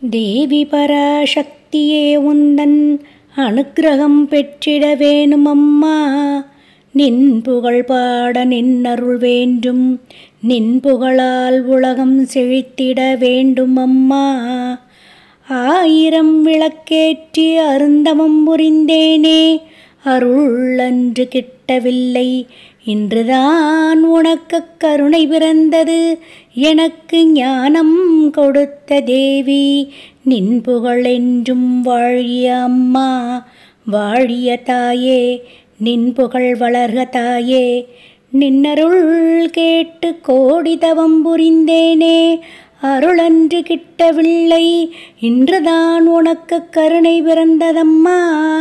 தேவி பராசக்தியே உந்தன் அனுக்கிரகம் பெற்றிட வேணும் அம்மா நின் புகழ் பாட நின்னருள் வேண்டும் நின் புகழால் உலகம் செழித்திட வேண்டும் அம்மா ஆயிரம் விளக்கேற்றி அருந்தவம் புரிந்தேனே அருள் அன்று கிட்டவில்லை இன்றுதான் உனக்கு கருணை பிறந்தது எனக்கு ஞானம் கொடுத்த தேவி நின் புகழென்றும் வாழிய அம்மா வாழிய தாயே நின் புகழ் வளர்க தாயே நின்னருள் கேட்டு கோடி தவம் புரிந்தேனே அருளன்று கிட்டவில்லை இன்றுதான் உனக்கு கருணை பிறந்ததம்மா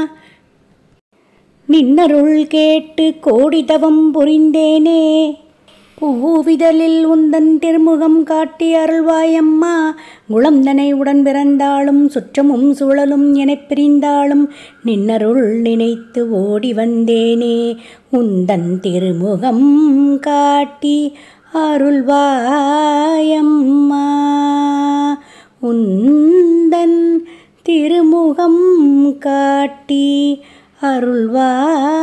நின்னருள் கேட்டு கோடி தவம் புரிந்தேனே பூவிதழில் உந்தன் திருமுகம் காட்டி அருள்வாயம்மா குளம்தனை உடன் பிறந்தாலும் சுற்றமும் சுழலும் எனப் பிரிந்தாலும் நின்னருள் நினைத்து ஓடி வந்தேனே உந்தன் திருமுகம் காட்டி அருள்வாயம்மா உந்தன் திருமுகம் காட்டி அருள்வாயம்மா